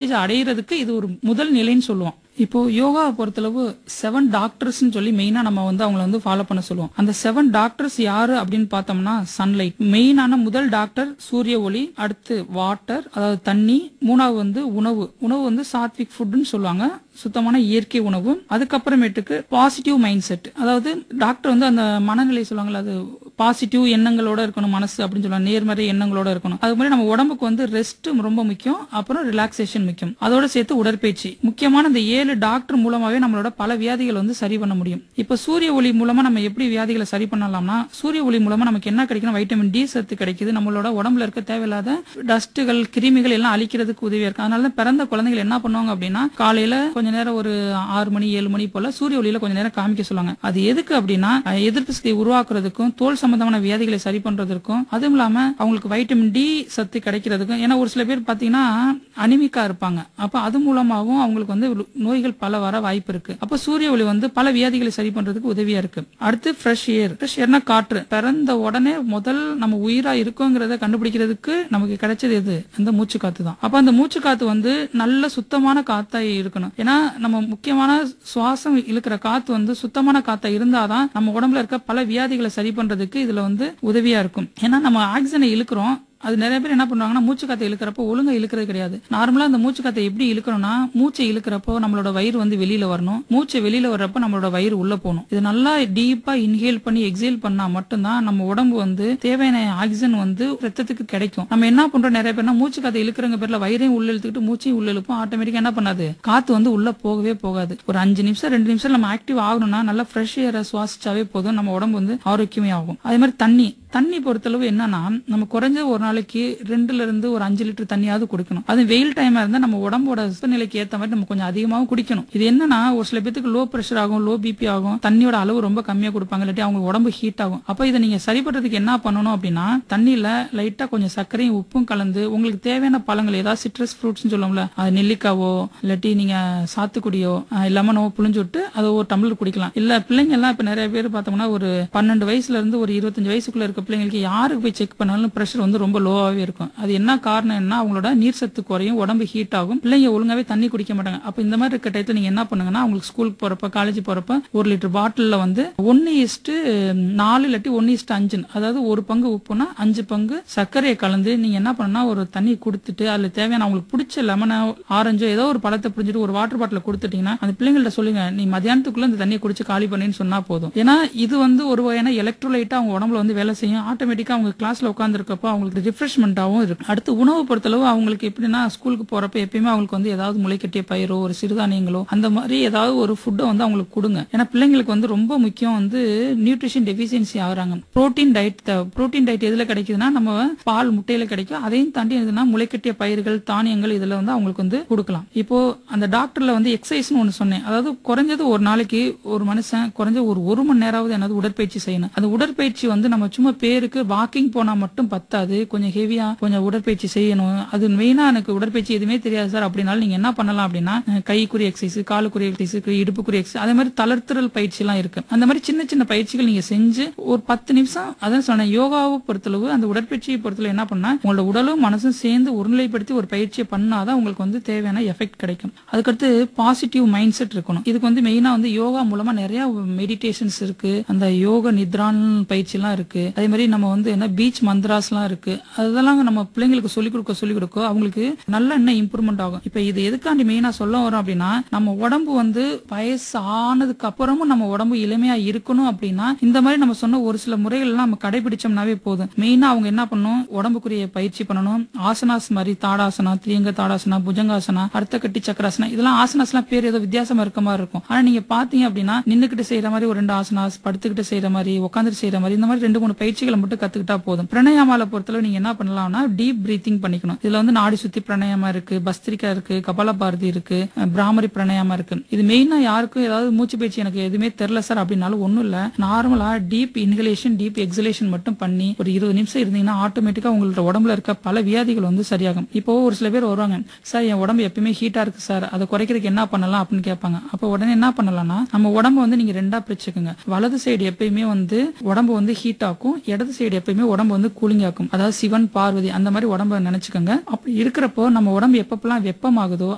stage அடையிறதுக்கு இது ஒரு முதல் நிலைன்னு சொல்லுவோம் இப்போ யோகாவை பொறுத்தளவு செவன் டாக்டர்ஸ்னு சொல்லி மெயினா நம்ம வந்து அவங்கள வந்து ஃபாலோ பண்ண சொல்லுவோம் அந்த செவன் டாக்டர்ஸ் யாரு அப்படின்னு பார்த்தோம்னா சன்லைட் மெயினான முதல் டாக்டர் சூரிய ஒளி அடுத்து வாட்டர் அதாவது தண்ணி மூணாவது வந்து உணவு உணவு வந்து சாத்விக் ஃபுட்னு சொல்லுவாங்க சுத்தமான இயற்கை உணவு அதுக்கப்புறமேட்டுக்கு பாசிட்டிவ் மைண்ட் செட் அதாவது டாக்டர் வந்து அந்த மனநிலை சொல்லுவாங்கல்ல அது பாசிட்டிவ் எண்ணங்களோட இருக்கணும் மனசு அப்படின்னு சொல்லுவாங்க நேர்மறை எண்ணங்களோட இருக்கணும் அது மாதிரி நம்ம உடம்புக்கு வந்து ரெஸ்ட் ரொம்ப முக்கியம் அப்புறம் ரிலாக்ஸேஷன் முக்கியம் அதோட சேர்த்து உடற்பயிற்சி முக்கியமான இந்த ஏழு டாக்டர் மூலமாவே நம்மளோட பல வியாதிகள் வந்து சரி பண்ண முடியும் இப்ப சூரிய ஒளி மூலமா நம்ம எப்படி வியாதிகளை சரி பண்ணலாம்னா சூரிய ஒளி மூலமா நமக்கு என்ன கிடைக்கும் வைட்டமின் டி சத்து கிடைக்குது நம்மளோட உடம்புல இருக்க தேவையில்லாத டஸ்ட்டுகள் கிருமிகள் எல்லாம் அழிக்கிறதுக்கு உதவியா இருக்கு அதனால தான் பிறந்த குழந்தைகள் என்ன பண்ணுவாங்க அப்படின்னா காலையில கொஞ்ச நேரம் ஒரு ஆறு மணி ஏழு மணி போல சூரிய ஒளியில கொஞ்ச நேரம் காமிக்க சொல்லுவாங்க அது எதுக்கு அப்படின்னா அஹ், எதிர்ப்பு சக்தியை உருவாக்குறதுக்கும் தோல் சம்பந்தமான வியாதிகளை சரி பண்றதுக்கும் அதுவும் இல்லாம அவங்களுக்கு வைட்டமின் டி சத்து கிடைக்கிறதுக்கும் ஏன்னா ஒரு சில பேர் பாத்தீங்கன்னா அனிமிக்கா இருப்பாங்க அப்ப அது மூலமாவும் அவங்களுக்கு வந்து நோய்கள் பல வர வாய்ப்பு இருக்கு அப்ப சூரிய ஒளி வந்து பல வியாதிகளை சரி பண்றதுக்கு உதவியா இருக்கு அடுத்து ஃப்ரெஷ் ஏர் ஃப்ரெஷ் ஏர்னா காற்று பிறந்த உடனே முதல் நம்ம உயிரா இருக்கோங்கிறத கண்டுபிடிக்கிறதுக்கு நமக்கு கிடைச்சது எது அந்த மூச்சு காத்து தான் அப்ப அந்த மூச்சு காத்து வந்து நல்ல சுத்தமான காத்தா இருக்கணும் ஏன்னா நம்ம முக்கியமான சுவாசம் இழுக்கிற காத்து வந்து சுத்தமான காத்தா இருந்தாதான் நம்ம உடம்புல இருக்க பல வியாதிகளை சரி பண்றதுக்கு இதுல வந்து உதவியா இருக்கும் ஏன்னா நம்ம ஆக்சிஜனை இழுக்கிறோம் அது நிறைய பேர் என்ன பண்ணுவாங்கன்னா மூச்சு காத்தை இழுக்கிறப்போ ஒழுங்கா இழுக்கிறது கிடையாது நார்மலா அந்த மூச்சு காத்தை எப்படி இழுக்கணும்னா மூச்சை இழுக்கிறப்போ நம்மளோட வயிறு வந்து வெளியில வரணும் மூச்சை வெளியில வர்றப்போ நம்மளோட வயிறு உள்ள போகணும் இது நல்லா டீப்பா இன்ஹேல் பண்ணி எக்ஸேல் பண்ணா மட்டும்தான் நம்ம உடம்பு வந்து தேவையான ஆக்சிஜன் வந்து ரத்தத்துக்கு கிடைக்கும் நம்ம என்ன பண்றோம் நிறைய பேர்னா மூச்சு காத்தை இழுக்கிறங்க பேர்ல வயிறையும் உள்ள இழுத்துக்கிட்டு மூச்சையும் உள்ள இழுப்போம் ஆட்டோமேட்டிக்கா என்ன பண்ணாது காத்து வந்து உள்ள போகவே போகாது ஒரு அஞ்சு நிமிஷம் ரெண்டு நிமிஷம் நம்ம ஆக்டிவ் ஆகணும்னா நல்லா ஃப்ரெஷ் ஏரை சுவாசிச்சாவே போதும் நம்ம உடம்பு வந்து ஆரோக்கியமே ஆகும் அதே மாதிரி தண்ணி தண்ணி பொறுத்தளவு என்னன்னா நம்ம குறைஞ்ச ஒரு நாளைக்கு ரெண்டுல இருந்து ஒரு அஞ்சு லிட்டர் தண்ணியாவது குடிக்கணும் அது வெயில் டைமா இருந்தா நம்ம உடம்போட வெப்பநிலைக்கு ஏத்த மாதிரி நம்ம கொஞ்சம் அதிகமாகவும் குடிக்கணும் இது என்னன்னா ஒரு சில பேத்துக்கு லோ பிரஷர் ஆகும் லோ பிபி ஆகும் தண்ணியோட அளவு ரொம்ப கம்மியா கொடுப்பாங்க இல்லாட்டி அவங்க உடம்பு ஹீட் ஆகும் அப்ப இதை நீங்க சரி பண்றதுக்கு என்ன பண்ணணும் அப்படின்னா தண்ணியில லைட்டா கொஞ்சம் சர்க்கரையும் உப்பும் கலந்து உங்களுக்கு தேவையான பழங்கள் ஏதாவது சிட்ரஸ் ஃப்ரூட்ஸ் சொல்லுவோம்ல அது நெல்லிக்காவோ இல்லாட்டி நீங்க சாத்துக்குடியோ அஹ் லெமனோ புளிஞ்சு விட்டு அதை ஒரு டம்ளர் குடிக்கலாம் இல்ல பிள்ளைங்க எல்லாம் இப்ப நிறைய பேர் பார்த்தோம்னா ஒரு பன்னெண்டு வயசுல இருந்து ஒரு இருபத்தஞ்சு வயசுக்குள்ள இருக்க பிள்ளைங்களுக்கு யாருக்கு போய் செக் பண்ணாலும் பிரஷர் வந்து ரொம்ப லோவாவே இருக்கும் அது என்ன காரணம் என்ன அவங்களோட நீர் சத்து குறையும் உடம்பு ஹீட் ஆகும் பிள்ளைங்க ஒழுங்காவே தண்ணி குடிக்க மாட்டாங்க அப்ப இந்த மாதிரி இருக்க டயத்துல நீங்க என்ன பண்ணுங்கன்னா அவங்களுக்கு ஸ்கூலுக்கு போறப்ப காலேஜ் போறப்ப ஒரு லிட்டர் பாட்டில்ல வந்து ஒன்னு இஸ்ட்டு நாலு இல்லாட்டி ஒன்னு இஸ்ட்டு அஞ்சு அதாவது ஒரு பங்கு உப்புனா அஞ்சு பங்கு சர்க்கரையை கலந்து நீங்க என்ன பண்ணா ஒரு தண்ணி கொடுத்துட்டு அதுல தேவையான அவங்களுக்கு பிடிச்ச லெமனோ ஆரஞ்சோ ஏதோ ஒரு பழத்தை புரிஞ்சுட்டு ஒரு வாட்டர் பாட்டில் கொடுத்துட்டீங்கன்னா அந்த பிள்ளைங்கள்ட்ட சொல்லுங்க நீ மத்தியானத்துக்குள்ள இந்த தண்ணியை குடிச்சு காலி பண்ணேன்னு சொன்னா போதும் ஏன்னா இது வந்து ஒரு வகையான எலக்ட்ரோலைட்டா அவங்க உடம்புல வந்து வேலை செய்யும் ஆட்டோமேட்டிக்கா அவங்க கிளாஸ்ல உட்காந்துருக்கப்போ அவங்களுக்கு ரிஃப்ரெஷ்மெண்ட்டாகவும் இருக்கு அடுத்து உணவு பொறுத்தளவு அவங்களுக்கு எப்படின்னா ஸ்கூலுக்கு போறப்ப எப்பயுமே அவங்களுக்கு வந்து ஏதாவது முளைக்கட்டிய பயிரோ ஒரு சிறுதானியங்களோ அந்த மாதிரி ஏதாவது ஒரு ஃபுட்டை வந்து அவங்களுக்கு கொடுங்க ஏன்னா பிள்ளைங்களுக்கு வந்து ரொம்ப முக்கியம் வந்து நியூட்ரிஷன் டெஃபிஷியன்சி ஆகுறாங்க புரோட்டீன் டயட் புரோட்டீன் டயட் எதுல கிடைக்குதுன்னா நம்ம பால் முட்டையில கிடைக்கும் அதையும் தாண்டி எதுனா முளைக்கட்டிய பயிர்கள் தானியங்கள் இதுல வந்து அவங்களுக்கு வந்து கொடுக்கலாம் இப்போ அந்த டாக்டர்ல வந்து எக்ஸசைஸ்னு ஒண்ணு சொன்னேன் அதாவது குறைஞ்சது ஒரு நாளைக்கு ஒரு மனுஷன் குறைஞ்ச ஒரு ஒரு மணி நேரமாவது என்னது உடற்பயிற்சி செய்யணும் அந்த உடற்பயிற்சி வந்து நம்ம சும்மா பேருக்கு வாக்கிங் போனா மட்டும் பத்தாது கொஞ்சம் ஹெவியா கொஞ்சம் உடற்பயிற்சி செய்யணும் அது மெயினா எனக்கு உடற்பயிற்சி எதுவுமே தெரியாது சார் அப்படின்னாலும் நீங்க என்ன பண்ணலாம் அப்படின்னா அஹ், கைக்குரிய எக்ஸசைஸ் காலுக்குரிய எக்ஸசைஸ் இடுப்புக்குரிய எக்ஸசைஸ் அதே மாதிரி தளர்த்துறல் பயிற்சி எல்லாம் இருக்கு அந்த மாதிரி சின்ன சின்ன பயிற்சிகள் நீங்க செஞ்சு ஒரு பத்து நிமிஷம் அதான் சொன்னேன் யோகாவை பொறுத்தளவு அந்த உடற்பயிற்சியை பொறுத்தளவு என்ன பண்ணா உங்களோட உடலும் மனசும் சேர்ந்து ஒருநிலைப்படுத்தி ஒரு பயிற்சியை பண்ணாதான் உங்களுக்கு வந்து தேவையான எஃபெக்ட் கிடைக்கும் அதுக்கடுத்து பாசிட்டிவ் மைண்ட் செட் இருக்கணும் இதுக்கு வந்து மெயினா வந்து யோகா மூலமா நிறைய மெடிடேஷன்ஸ் இருக்கு அந்த யோக நித்ரான் பயிற்சி எல்லாம் இருக்கு அதே மாதிரி நம்ம வந்து என்ன பீச் மந்த்ராஸ் எல்லாம் இருக்கு அதெல்லாம் நம்ம பிள்ளைங்களுக்கு சொல்லிக் கொடுக்க சொல்லிக் கொடுக்க அவங்களுக்கு நல்ல என்ன இம்ப்ரூவ்மெண்ட் ஆகும் இப்ப இது எதுக்காண்டி மெயினா சொல்ல வரோம் அப்படின்னா நம்ம உடம்பு வந்து வயசு ஆனதுக்கு அப்புறமும் நம்ம உடம்பு இளமையா இருக்கணும் அப்படின்னா இந்த மாதிரி நம்ம சொன்ன ஒரு சில முறைகள் எல்லாம் நம்ம கடைபிடிச்சோம்னாவே போதும் மெயினா அவங்க என்ன பண்ணணும் உடம்புக்குரிய பயிற்சி பண்ணணும் ஆசனாஸ் மாதிரி தாடாசனா திரியங்க தாடாசனா புஜங்காசனா அர்த்த கட்டி சக்கராசனா இதெல்லாம் ஆசனாஸ்லாம் பேர் ஏதோ வித்தியாசமா இருக்க மாதிரி இருக்கும் ஆனா நீங்க பாத்தீங்க அப்படின்னா நின்னுக்கிட்டு செய்யற மாதிரி ஒரு ரெண்டு ஆசனாஸ் படுத்துக்கிட்டு செய்யற மாதிரி உட்காந்துட்டு செய்யற மாதிரி இந்த மாதிரி ரெண்டு மூணு பயிற்சிகளை மட்டும் கத்துக்கிட்டா போதும் பிரணயாமால பொறுத்தளவு நீங்க என்ன பண்ணலாம்னா டீப் பிரீத்திங் பண்ணிக்கணும் இதுல வந்து நாடி சுத்தி பிரணயமா இருக்கு பஸ்திரிக்கா இருக்கு கபால பாரதி இருக்கு அஹ் பிராமரி பிரணயமா இருக்கு இது மெயினா யாருக்கும் ஏதாவது மூச்சு பயிற்சி எனக்கு எதுவுமே தெரியல சார் அப்படின்னாலும் ஒண்ணும் இல்ல நார்மலா டீப் இன்ஹலேஷன் டீப் எக்ஸலேஷன் மட்டும் பண்ணி ஒரு இருபது நிமிஷம் இருந்தீங்கன்னா ஆட்டோமேட்டிக்கா உங்களோட உடம்புல இருக்க பல வியாதிகள் வந்து சரியாகும் இப்போ ஒரு சில பேர் வருவாங்க சார் என் உடம்பு எப்பயுமே ஹீட்டா இருக்கு சார் அதை குறைக்கிறதுக்கு என்ன பண்ணலாம் அப்படின்னு கேட்பாங்க அப்ப உடனே என்ன பண்ணலாம்னா நம்ம உடம்ப வந்து நீங்க ரெண்டா பிரிச்சுக்கோங்க வலது சைடு எப்பயுமே வந்து உடம்பு வந்து ஹீட் ஆக்கும் இடது சைடு எப்பயுமே உடம்பு வந்து கூலிங் ஆக்கும் அதாவது சிவன் பார்வதி அந்த மாதிரி உடம்ப நினைச்சுக்கோங்க அப்படி இருக்கிறப்போ நம்ம உடம்பு எப்பப்பெல்லாம் வெப்பமாகுதோ